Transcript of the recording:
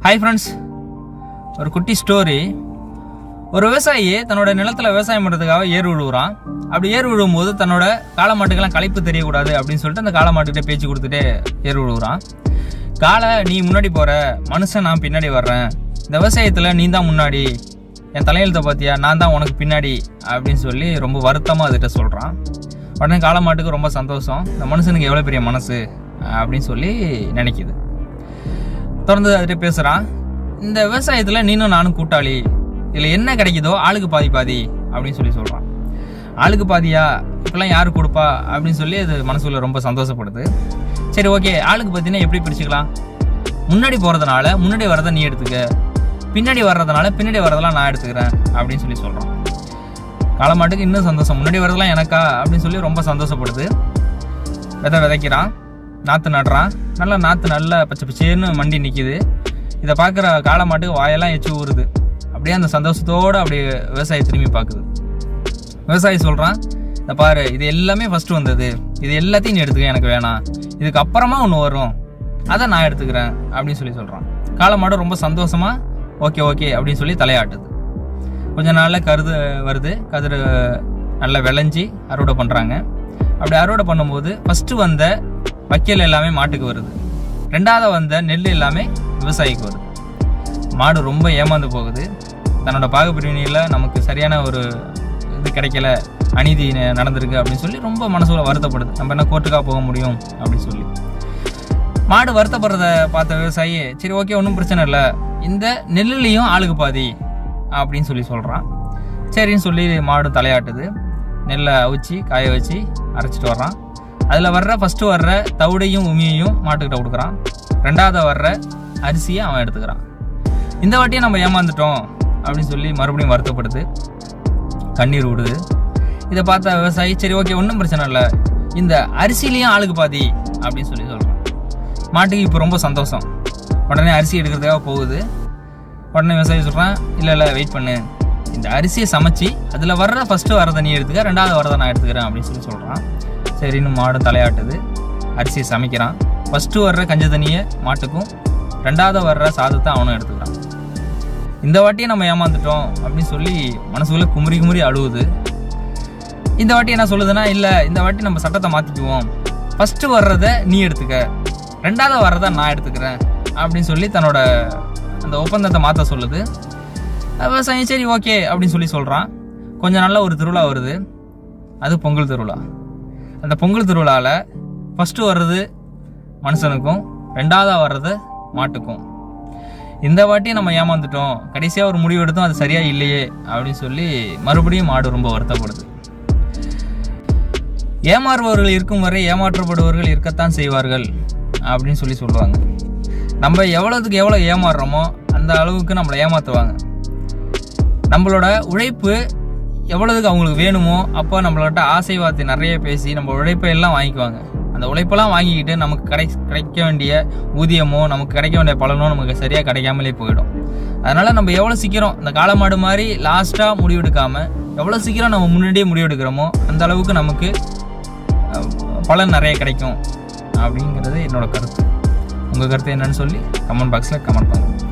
hi friends ஒரு குட்டி story ஒரு விவசாயி தன்னோட நிலத்துல விவசாயம் பண்ணுறதுக்காக ஏர் விழுவுறான் அப்படி ஏர் விழுவும்போது தன்னோட காளை மாட்டுக்கெல்லாம் களைப்பு தெரியக்கூடாது அப்படின்னு சொல்லிட்டு அந்த காளை மாட்டுக்கிட்ட பேச்சு கொடுத்துட்டே ஏர் விழுவுறான் காளை நீ முன்னாடி போற மனுஷன் நான் பின்னாடி வர்றேன் இந்த விவசாயத்தில் நீ தான் முன்னாடி என் தலையெழுத்தை பார்த்தியா நான் தான் உனக்கு பின்னாடி அப்படின்னு சொல்லி ரொம்ப வருத்தமாக அதுகிட்ட சொல்கிறான் உடனே காளை மாட்டுக்கு ரொம்ப சந்தோஷம் இந்த மனுஷனுக்கு எவ்வளோ பெரிய மனசு அப்படின்னு சொல்லி நினைக்குது தொடர்ந்து அதுகிட்ட பேசுகிறான் இந்த விவசாயத்தில் நீனும் நானும் கூட்டாளி இதில் என்ன கிடைக்குதோ ஆளுக்கு பாதி பாதி அப்படின்னு சொல்லி சொல்கிறான் ஆளுக்கு பாதியா இப்பெல்லாம் யாரு கொடுப்பா அப்படின்னு சொல்லி அது மனசுக்குள்ள ரொம்ப சந்தோஷப்படுது சரி ஓகே ஆளுக்கு பார்த்தீங்கன்னா எப்படி பிரிச்சுக்கலாம் முன்னாடி போகிறதுனால முன்னாடி வரதை நீ எடுத்துக்க பின்னாடி வர்றதுனால பின்னாடி வரதெல்லாம் நான் எடுத்துக்கிறேன் அப்படின்னு சொல்லி சொல்கிறான் காலமாட்டுக்கு இன்னும் சந்தோஷம் முன்னாடி வரதெல்லாம் எனக்கா அப்படின்னு சொல்லி ரொம்ப சந்தோஷப்படுது விதை விதைக்கிறான் நாற்று நடுறான் நல்லா நாற்று நல்லா பச்சை பச்சேன்னு மண்டி நிற்கிது இதை பார்க்குற காளை மாட்டுக்கு வாயெல்லாம் எச்சு ஊறுது அப்படியே அந்த சந்தோஷத்தோடு அப்படியே விவசாயி திரும்பி பார்க்குது விவசாயி சொல்கிறான் இந்த பாரு இது எல்லாமே ஃபஸ்ட்டு வந்தது இது எல்லாத்தையும் நீ எடுத்துக்க எனக்கு வேணாம் இதுக்கு அப்புறமா ஒன்று வரும் அதை நான் எடுத்துக்கிறேன் அப்படின்னு சொல்லி சொல்கிறான் காளை மாடு ரொம்ப சந்தோஷமாக ஓகே ஓகே அப்படின்னு சொல்லி தலையாட்டுது கொஞ்ச நாளில் கருது வருது கதிர் நல்லா விளைஞ்சி அறுவடை பண்ணுறாங்க அப்படி அறுவடை பண்ணும்போது ஃபஸ்ட்டு வந்த வைக்கல் எல்லாமே மாட்டுக்கு வருது ரெண்டாவது வந்த நெல் எல்லாமே விவசாயிக்கு வருது மாடு ரொம்ப ஏமாந்து போகுது தன்னோட பாகப்பிரிவினையில் நமக்கு சரியான ஒரு இது கிடைக்கல அநீதி ந- நடந்திருக்கு அப்படின்னு சொல்லி ரொம்ப மனசுல வருத்தப்படுது நம்ம என்ன கோர்ட்டுக்காக போக முடியும் அப்படின்னு சொல்லி மாடு வருத்தப்படுறத பார்த்த விவசாயி சரி ஓகே ஒன்றும் பிரச்சனை இல்லை இந்த நெல்லுலேயும் ஆளுக்கு பாதி அப்படின்னு சொல்லி சொல்கிறான் சரின்னு சொல்லி மாடு தலையாட்டுது நெல்லை அவிச்சு காய வச்சு அரைச்சிட்டு வர்றான் அதில் வர்ற ஃபஸ்ட்டு வர்ற தவிடையும் உமியையும் மாட்டுக்கிட்ட கொடுக்குறான் ரெண்டாவது வர்ற அரிசியை அவன் எடுத்துக்கிறான் இந்த வாட்டியும் நம்ம ஏமாந்துட்டோம் அப்படின்னு சொல்லி மறுபடியும் வருத்தப்படுது கண்ணீர் விடுது இதை பார்த்த விவசாயி சரி ஓகே ஒன்றும் பிரச்சனை இல்லை இந்த அரிசிலையும் ஆளுக்கு பாதி அப்படின்னு சொல்லி சொல்கிறான் மாட்டுக்கு இப்போ ரொம்ப சந்தோஷம் உடனே அரிசி எடுக்கிறதுக்காக போகுது உடனே விவசாயி சொல்கிறான் இல்லை இல்லை வெயிட் பண்ணு இந்த அரிசியை சமைச்சு அதில் வர்ற ஃபஸ்ட்டு வரதை நீ எடுத்துக்க ரெண்டாவது வரதை நான் எடுத்துக்கிறேன் அப்படின்னு சொல்லி சொல்கிறான் சரின்னு மாடு தலையாட்டுது அரிசியை சமைக்கிறான் ஃபஸ்ட்டு வர்ற கஞ்ச தண்ணியை மாட்டுக்கும் ரெண்டாவது வர்ற சாதத்தை அவனும் எடுத்துக்கிறான் இந்த வாட்டியும் நம்ம ஏமாந்துட்டோம் அப்படின்னு சொல்லி மனசுக்குள்ள குமுறி குமுறி அழுவுது இந்த வாட்டி என்ன சொல்லுதுன்னா இல்லை இந்த வாட்டி நம்ம சட்டத்தை மாற்றிக்குவோம் ஃபஸ்ட்டு வர்றதை நீ எடுத்துக்க ரெண்டாவது வர்றதை நான் எடுத்துக்கிறேன் அப்படின்னு சொல்லி தன்னோட அந்த ஒப்பந்தத்தை மாற்ற சொல்லுது விவசாயம் சரி ஓகே அப்படின்னு சொல்லி சொல்கிறான் கொஞ்ச நாளில் ஒரு திருவிழா வருது அது பொங்கல் திருவிழா அந்த பொங்கல் திருவிழாவில் ஃபஸ்ட்டு வர்றது மனுஷனுக்கும் ரெண்டாவதாக வர்றது மாட்டுக்கும் இந்த வாட்டி நம்ம ஏமாந்துட்டோம் கடைசியாக ஒரு முடிவு எடுத்தோம் அது சரியா இல்லையே அப்படின்னு சொல்லி மறுபடியும் மாடு ரொம்ப வருத்தப்படுது ஏமாறுபவர்கள் இருக்கும் வரை ஏமாற்றப்படுபவர்கள் இருக்கத்தான் செய்வார்கள் அப்படின்னு சொல்லி சொல்லுவாங்க நம்ம எவ்வளோதுக்கு எவ்வளோ ஏமாறுறோமோ அந்த அளவுக்கு நம்மளை ஏமாற்றுவாங்க நம்மளோட உழைப்பு எவ்வளவுக்கு அவங்களுக்கு வேணுமோ அப்போ நம்மளோட ஆசை வார்த்தை நிறைய பேசி நம்ம உழைப்பை எல்லாம் வாங்கிக்குவாங்க அந்த உழைப்பெல்லாம் வாங்கிக்கிட்டு நமக்கு கிடை கிடைக்க வேண்டிய ஊதியமோ நமக்கு கிடைக்க வேண்டிய பலனோ நமக்கு சரியாக கிடைக்காமலே போயிடும் அதனால நம்ம எவ்வளோ சீக்கிரம் இந்த காலமாடு மாதிரி லாஸ்ட்டாக முடிவெடுக்காம எவ்வளோ சீக்கிரம் நம்ம முன்னாடியே முடிவெடுக்கிறோமோ அந்த அளவுக்கு நமக்கு அஹ், பலன் நிறைய கிடைக்கும் அப்படிங்கிறது என்னோட கருத்து உங்கள் கருத்து என்னன்னு சொல்லி கமெண்ட் பாக்ஸில் கமெண்ட் பண்ணுங்கள்